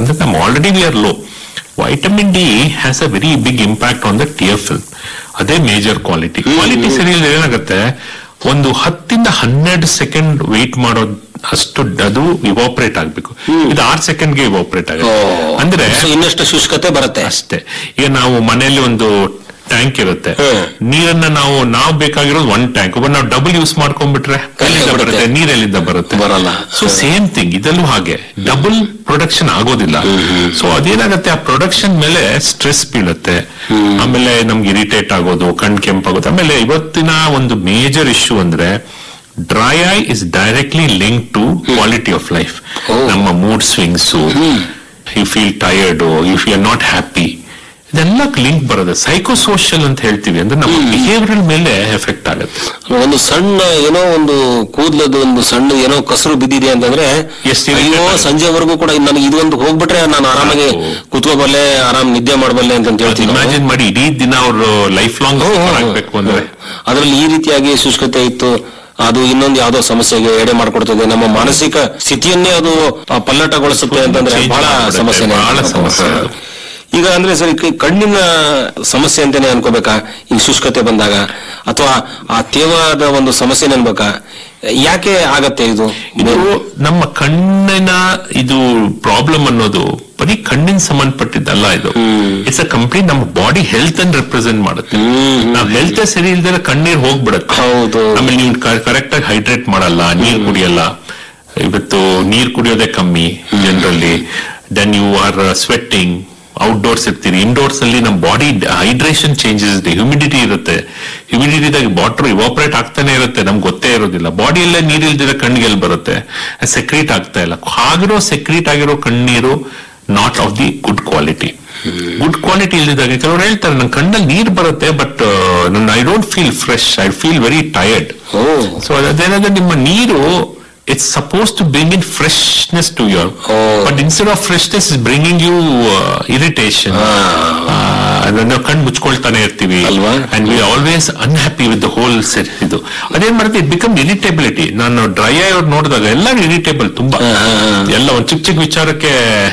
ಅಂದ್ರೆ ನಮ್ಮ already we are low vitamin D has a very big impact on the tear film ಅದೇ major quality quality ಸರಿ ಇಲ್ಲದೆ ಏನಾಗುತ್ತೆ ಒಂದು ಹತ್ತಿಂದ ಹನ್ನೆರಡು ಸೆಕೆಂಡ್ ವೆಯ್ಟ್ ಮಾಡೋದು ಅಷ್ಟು ಅದು ಇವಾಪರೇಟ್ ಆಗ್ಬೇಕು ಇದು ಆರ್ ಸೆಕೆಂಡ್ಗೆ ಇವಾಪರೇಟ್ ಆಗುತ್ತೆ ಅಂದ್ರೆ So, ಇನ್ನಷ್ಟು ಶುಷ್ಕತೆ ಬರುತ್ತೆ ಅಷ್ಟೇ ಈಗ ನಾವು ಮನೆಯಲ್ಲಿ ಒಂದು ಟ್ಯಾಂಕ್ ಇರುತ್ತೆ ಹ್ಮ್. ನೀರನ್ನ ನಾವು ನಾವು ಬೇಕಾಗಿರೋದು ಒನ್ ಟ್ಯಾಂಕ್ ಬಟ್ ನಾವು ಡಬಲ್ ಯೂಸ್ ಮಾಡ್ಕೊಂಡ್ಬಿಟ್ರೆ ಎಲ್ಲಿಂದ ಬರುತ್ತೆ. ಬರುತ್ತೆ ನೀರೆಲ್ಲಿಂದ ಬರುತ್ತೆ ಬರಲ್ಲ. ಸೊ ಸೇಮ್ ಥಿಂಗ್ ಇದಲ್ಲೂ ಹಾಗೆ ಡಬಲ್ ಪ್ರೊಡಕ್ಷನ್ ಆಗೋದಿಲ್ಲ ಸೊ ಅದೇನಾಗುತ್ತೆ ಆ ಪ್ರೊಡಕ್ಷನ್ ಮೇಲೆ ಸ್ಟ್ರೆಸ್ ಬೀಳುತ್ತೆ ಆಮೇಲೆ ನಮ್ಗೆ ಇರಿಟೇಟ್ ಆಗೋದು ಕಣ್ ಕೆಂಪಾಗೋದು ಆಮೇಲೆ ಇವತ್ತಿನ ಒಂದು ಮೇಜರ್ ಇಶ್ಯೂ ಅಂದ್ರೆ dry eye is directly link to quality of life Oh. ನಮ್ಮ mood swings you feel tired if you are not happy ಇದೆಲ್ಲ ಲಿಂಕ್ ಬರುತ್ತೆ ಸೈಕೋಸೋಷಿಯಲ್ ಅಂತ ಹೇಳ್ತೀವಿ ಅಂದ್ರೆ ನಮ್ಮ ಬಿಹೇವಿಯರ್ ಮೇಲೆ ಎಫೆಕ್ಟ್ ಆಗುತ್ತೆ ಒಂದು ಸಣ್ಣ ಏನೋ ಒಂದು ಕೂದಲದ ಒಂದು ಸಣ್ಣ ಏನೋ ಕಸರು ಬಿದ್ದಿದೆ ಅಂತಂದ್ರೆ ಎಷ್ಟು ಅಯ್ಯೋ irritate ಆಗುತ್ತೆ. ಸಂಜೆವರೆಗೂ ಕೂಡ ನನಗೆ ಇದೊಂದು ಹೋಗ್ಬಿಟ್ರೆ ನಾನು ಆರಾಮಾಗಿ ಹೌದು. ಕೂತ್ಕೋಬಲ್ಲೆ ಆರಾಮ್ ನಿದ್ದೆ ಮಾಡಬಲ್ಲೆ ಅಂತ ಹೇಳ್ತೀನಿ ನಾವು. ಇಮ್ಯಾಜಿನ್ ಮಾಡಿ ಇಡೀ ದಿನ ಅವರು ಲೈಫ್ ಲಾಂಗ್ ಹ್ಮ್, ಹ್ಮ್, ಆಗ್ಬೇಕು ಅಂದ್ರೆ ಅದ್ರಲ್ಲಿ ಈ ರೀತಿಯಾಗಿ ಶುಷ್ಕತೆ ಇತ್ತು ಅದು ಇನ್ನೊಂದು ಯಾವ್ದೋ ಸಮಸ್ಯೆಗೆ ಎಡೆ ಮಾಡ್ಕೊಡ್ತದೆ ನಮ್ಮ ಮಾನಸಿಕ ಸ್ಥಿತಿಯನ್ನೇ ಅದು ಆ, ಪಲ್ಲಟಗೊಳಿಸುತ್ತೆ ಅಂತಂದ್ರೆ Change ಬಹಳ ಮಾಡ್ಬಿಡುತ್ತೆ, ಸಮಸ್ಯೆ ಬಹಳ ಸಮಸ್ಯೆ ಅದು. ಈಗ ಅಂದ್ರೆ ಸರಿ ಕ- ಕಣ್ಣಿನ ಸಮಸ್ಯೆ ಅಂತಾನೆ ಅನ್ಕೋಬೇಕಾ ಈ ಶುಷ್ಕತೆ ಬಂದಾಗ ಅಥವಾ ಆ ತೇವಾದ ಒಂದು ಸಮಸ್ಯೆ ಅನ್ಬೇಕಾ ಯಾಕೆ ಆಗತ್ತೆ ಇದು ಇದು ನಮ್ಮ ಕಣ್ಣಿನ ಇದು ಪ್ರಾಬ್ಲಮ್ ಅನ್ನೋದು ಬರೀ ಕಣ್ಣಿನ ಸಂಬಂಧಪಟ್ಟಿದ್ದಲ್ಲ ಇದು ಇಟ್ಸ್ ಅ ಕಂಪ್ಲೀಟ್ ನಮ್ಮ ಬಾಡಿ ಹೆಲ್ತ್ ಅನ್ನು ರೆಪ್ರೆಸೆಂಟ್ ಮಾಡುತ್ತೆ ನಾವ್ ಹೆಲ್ತ್ ಸರಿ ಇಲ್ದಿರ ಕಣ್ಣೀರ್ ಹೋಗ್ಬಿಡತ್ತೆ ಹೌದು. ಆಮೇಲೆ ನೀವು ಕರೆಕ್ಟ್ ಆಗಿ ಹೈಡ್ರೇಟ್ ಮಾಡಲ್ಲ ನೀರ್ ಕುಡಿಯಲ್ಲ ಇವತ್ತು ನೀರ್ ಕುಡಿಯೋದೇ ಕಮ್ಮಿ ಜನರಲ್ಲಿ then you are sweating outdoors ಇರ್ತೀರಿ ಇಂಡೋರ್ಸ್ ಅಲ್ಲಿ ನಮ್ಮ ಬಾಡಿ ಹೈಡ್ರೇಷನ್ ಚೇಂಜಸ್ ಇದೆ ಹ್ಯೂಮಿಡಿಟಿ ಇರುತ್ತೆ ಹ್ಯೂಮಿಡಿಟಿದಾಗ ವಾಟರ್ ಇವಾಪರೇಟ್ ಆಗ್ತಾನೆ ಇರುತ್ತೆ ನಮ್ಗೆ ಗೊತ್ತೇ ಇರೋದಿಲ್ಲ ಬಾಡಿಯಲ್ಲೇ ನೀರಿಲ್ದಿರ ಕಣ್ಣಿಗೆ ಎಲ್ಲಿ ಬರುತ್ತೆ ಸೆಕ್ರೀಟ್ ಆಗ್ತಾ ಇಲ್ಲ ಆಗಿರೋ ಸೆಕ್ರೀಟ್ ಆಗಿರೋ ಕಣ್ಣೀರು not of the good quality good quality ಇಲ್ದಿದಾಗ ಕೆಲವರು ಹೇಳ್ತಾರೆ ನನ್ನ ಕಣ್ಣಲ್ಲಿ ನೀರ್ ಬರುತ್ತೆ ಬಟ್ ನನ್ನ I don't feel fresh I feel very tired oh so ಅದೇನಾದ್ರೆ ನಿಮ್ಮ ನೀರು it's suppose to bring in freshness to your Oh. But instead of freshness is bringing you irritation ನಾವು ಕಣ್ಣು ಮುಚ್ಕೊಳ್ತಾನೆ ಇರ್ತೀವಿ ಅಲ್ವಾ? And we always unhappy with the whole set ಇದು ಅದೇನ್ ಮಾಡುತ್ತೆ ಇಟ್ ಬಿಕಮ್ ಇರಿಟೇಬಿಲಿಟಿ ನಾನು ಡ್ರೈ ಐ ಅವ್ರು ನೋಡಿದಾಗ ಎಲ್ಲ ಇರಿಟೇಬಲ್ ತುಂಬಾ ಹಾ, ಹಾ, ಹಾ. ಎಲ್ಲ ಒಂದ್ ಚಿಕ್ಕ ಚಿಕ್ಕ ವಿಚಾರಕ್ಕೆ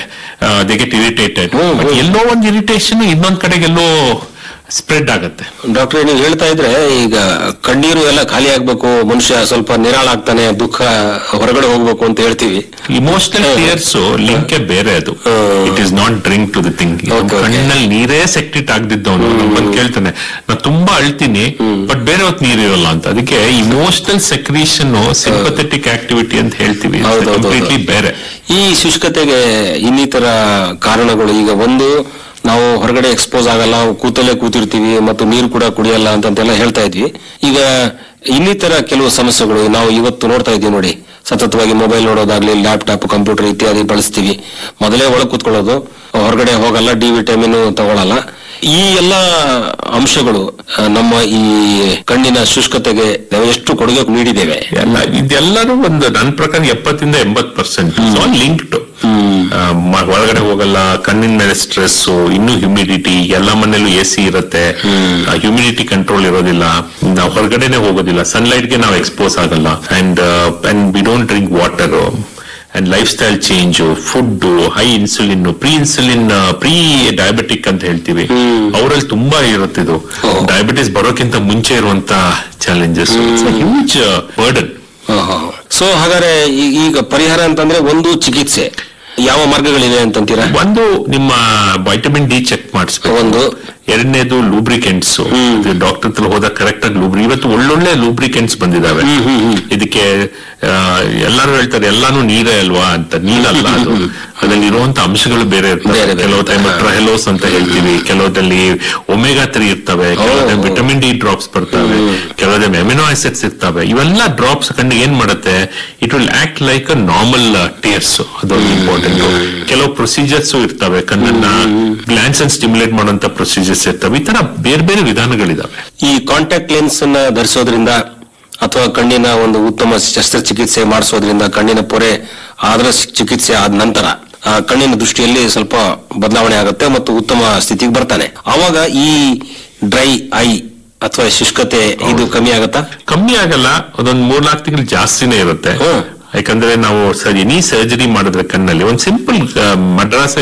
they get irritated hmm, hmm. ಎಲ್ಲೋ ಒಂದು ಇರಿಟೇಷನ್ ಇನ್ನೊಂದ್ ಕಡೆಗೆ ಎಲ್ಲೋ ಸ್ಪ್ರೆಡ್ ಆಗುತ್ತೆ ಡಾಕ್ಟ್ರೆ ನೀವು ಹೇಳ್ತಾ ಇದ್ರೆ ಈಗ ಕಣ್ಣೀರು ಎಲ್ಲ ಖಾಲಿ ಆಗ್ಬೇಕು ಮನುಷ್ಯ ಸ್ವಲ್ಪ ನಿರಾಳಾಗ್ತಾನೆ ದುಃಖ ಹೊರಗಡೆ ಹೋಗ್ಬೇಕು ಅಂತ ಹೇಳ್ತೀವಿ ಇಮೋಷನಲ್ ಟೇರ್ಸ್ ಲಿಂಕೆ ಬೇರೆ ಅದು hmm. It is not drink to the thing Okay, okay. ಕಣ್ಣಲ್ಲಿ ನೀರೇ ಸೆಕ್ಟಿಟ್ ಆಗ್ದಿದ್ದವನು ಬಂದು ಕೇಳ್ತಾನೆ ನಾ ತುಂಬಾ ಅಳ್ತೀನಿ ಬಟ್ ಬೇರೆ ಹೊತ್ತು ನೀರಿರಲ್ಲ ಅಂತ ಅದಕ್ಕೆ ಇಮೋಷನಲ್ ಸೆಕ್ರೀಷನ್ ಸಿಂಪಥೆಟಿಕ್ ಆಕ್ಟಿವಿಟಿ ಅಂತ ಹೇಳ್ತೀವಿ ಹೌದು, ಹೌದು, ಕಂಪ್ಲೀಟ್ಲಿ ಹೌದು. ಬೇರೆ ಈ ಶುಷ್ಕತೆಗೆ ಇನ್ನಿತರ ಕಾರಣಗಳು ಈಗ ಒಂದು ನಾವು ಹೊರಗಡೆ ಎಕ್ಸ್ಪೋಸ್ ಆಗಲ್ಲ ಕೂತಲ್ಲೇ ಕೂತಿರ್ತೀವಿ ಮತ್ತು ನೀರು ಕೂಡ ಕುಡಿಯಲ್ಲ ಅಂತಂತೆಲ್ಲ ಹೇಳ್ತಾ ಇದ್ವಿ ಈಗ ಇನ್ನಿತರ ಕೆಲವು ಸಮಸ್ಯೆಗಳು ನಾವು ಇವತ್ತು ನೋಡ್ತಾ ಇದ್ದೀವಿ ನೋಡಿ ಸತತವಾಗಿ ಮೊಬೈಲ್ ನೋಡೋದಾಗ್ಲಿ ಲ್ಯಾಪ್ಟಾಪ್ ಕಂಪ್ಯೂಟರ್ ಇತ್ಯಾದಿ ಬಳಸ್ತೀವಿ ಮೊದಲೇ ಒಳಗೆ ಕೂತ್ಕೊಳ್ಳೋದು ಹೊರಗಡೆ ಹೋಗಲ್ಲ ಡಿ ವಿಟಮಿನ್ ತಗೊಳಲ್ಲ ಈ ಎಲ್ಲ ಅಂಶಗಳು ಆ, ನಮ್ಮ ಈ ಕಣ್ಣಿನ ಶುಷ್ಕತೆಗೆ ನಾವು ಎಷ್ಟು ಕೊಡುಗೆ ನೀಡಿದ್ದೇವೆ ಎಲ್ಲ ಇದೆಲ್ಲರೂ ಒಂದು ನನ್ನ ಪ್ರಕಾರ ಎಪ್ಪತ್ತಿಂದ ಎಂಬತ್ ಪರ್ಸೆಂಟ್ ಲಿಂಕ್ಡ್ ಒಳಗಡೆ ಹೋಗಲ್ಲ ಕಣ್ಣಿನ ಮೇಲೆ ಸ್ಟ್ರೆಸ್ ಇನ್ನು ಹ್ಯೂಮಿಡಿಟಿ ಎಲ್ಲ ಮನೇಲೂ ಎ ಸಿ ಇರುತ್ತೆ ಹ್ಯೂಮಿಡಿಟಿ ಕಂಟ್ರೋಲ್ ಇರೋದಿಲ್ಲ ನಾವು ಹೊರಗಡೆನೆ ಹೋಗೋದಿಲ್ಲ ಸನ್ಲೈಟ್ ಗೆ ನಾವು ಎಕ್ಸ್ಪೋಸ್ ಆಗಲ್ಲ and and we don't drink water and lifestyle change food high insulin pre insulin prediabetic ಅಂತ ಹೇಳ್ತೀವಿ ಅವರಲ್ಲಿ ತುಂಬಾ ಇರುತ್ತೆ ಇದು Oh. ಡಯಾಬಿಟಿಸ್ ಬರೋಕ್ಕಿಂತ ಮುಂಚೆ ಇರುವಂತ ಚಾಲೆಂಜಸ್ ಹ್ಯೂಜ್ ಬರ್ಡನ್ ಸೊ ಹಾಗಾದ್ರೆ ಈ- ಈಗ ಪರಿಹಾರ ಅಂತಂದ್ರೆ ಒಂದು ಚಿಕಿತ್ಸೆ ಯಾವ ಮಾರ್ಗಗಳಿವೆ ಅಂತಂತೀರಾ ಒಂದು ನಿಮ್ಮ ವೈಟಮಿನ್ ಡಿ ಚೆಕ್ ಮಾಡಿಸ್ಬೇಕು ಒಂದು ಎರಡನೇದು ಲೂಬ್ರಿಕೆಂಟ್ಸ್ ಡಾಕ್ಟರ್ ಹತ್ರ ಹೋದಾಗ ಕರೆಕ್ಟ್ ಆಗಿ ಲೂಬ್ರಿ ಇವತ್ತು ಒಳ್ಳೊಳ್ಳೆ ಲೂಬ್ರಿಕೆಂಟ್ಸ್ ಬಂದಿದಾವೆ ಇದಕ್ಕೆ ಆ, ಎಲ್ಲರೂ ಹೇಳ್ತಾರೆ ಎಲ್ಲಾನು ನೀರೇ ಅಲ್ವಾ ಅಂತ ನೀರಲ್ಲ ಅದು ಅದ್ರಲ್ಲಿ ಇರುವಂತ ಅಂಶಗಳು ಬೇರೆ ಇರ್ತವೆ ಬೇರೆ ಬೇರೆ. ಕೆಲವು ಟೈಮ್ ಟ್ರಹೆಲೋಸ್ ಅಂತ ಹೇಳ್ತೀವಿ ಕೆಲವದಲ್ಲಿ ಒಮೆಗಾ ತ್ರೀ ಇರ್ತವೆ ಕೆಲವು ವಿಟಮಿನ್ ಡಿ ಡ್ರಾಪ್ಸ್ ಬರ್ತವೆ ಕೆಲವೊಂದು ಎಮಿನೋ ಆಸಿಡ್ಸ್ ಇರ್ತವೆ ಇವೆಲ್ಲ ಡ್ರಾಪ್ಸ್ ಕಂಡು ಏನ್ ಮಾಡುತ್ತೆ it will act like a normal tears ಅದೊಂದು ಇಂಪಾರ್ಟೆಂಟ್ ಕೆಲವು ಪ್ರೊಸೀಜರ್ಸ್ ಇರ್ತವೆ ಕಣ್ಣನ್ನ ಗ್ಲಾನ್ಸ್ ಅನ್ನು ಸ್ಟಿಮ್ಯುಲೇಟ್ ಮಾಡುವಂತ ಪ್ರೊಸೀಜರ್ಸ್ ಇರ್ತವೆ ಈ ತರ ಬೇರೆ ಬೇರೆ ವಿಧಾನಗಳಿದಾವೆ ಈ ಕಾಂಟ್ಯಾಕ್ಟ್ ಲೆನ್ಸ್ ಅನ್ನ ಧರಿಸೋದ್ರಿಂದ ಅಥವಾ ಕಣ್ಣಿನ ಒಂದು ಉತ್ತಮ ಶಸ್ತ್ರಚಿಕಿತ್ಸೆ ಮಾಡಿಸೋದ್ರಿಂದ ಕಣ್ಣಿನ ಪೊರೆ ಆದ್ರ ಚಿಕಿತ್ಸೆ ಆದ ನಂತರ ಆ ಕಣ್ಣಿನ ದೃಷ್ಟಿಯಲ್ಲಿ ಸ್ವಲ್ಪ ಬದಲಾವಣೆ ಆಗುತ್ತೆ ಮತ್ತು ಉತ್ತಮ ಸ್ಥಿತಿಗೆ ಬರ್ತಾನೆ ಅವಾಗ ಈ ಡ್ರೈ ಐ ಅಥವಾ ಶುಷ್ಕತೆ ಇದು ಕಮ್ಮಿ ಆಗತ್ತಾ ಕಮ್ಮಿ ಆಗಲ್ಲ ಅದೊಂದ್ ಮೂರ್ನಾಲ್ಕು ತಿಂಗಳು ಜಾಸ್ತಿನೇ ಇರುತ್ತೆ ಹ್ಮ್. ಯಾಕಂದ್ರೆ ನಾವು ಎನಿ ಸರ್ಜರಿ ಮಾಡಿದ್ರೆ ಕಣ್ಣಲ್ಲಿ ಒಂದ್ ಸಿಂಪಲ್ ಮಡ್ರಾಸ್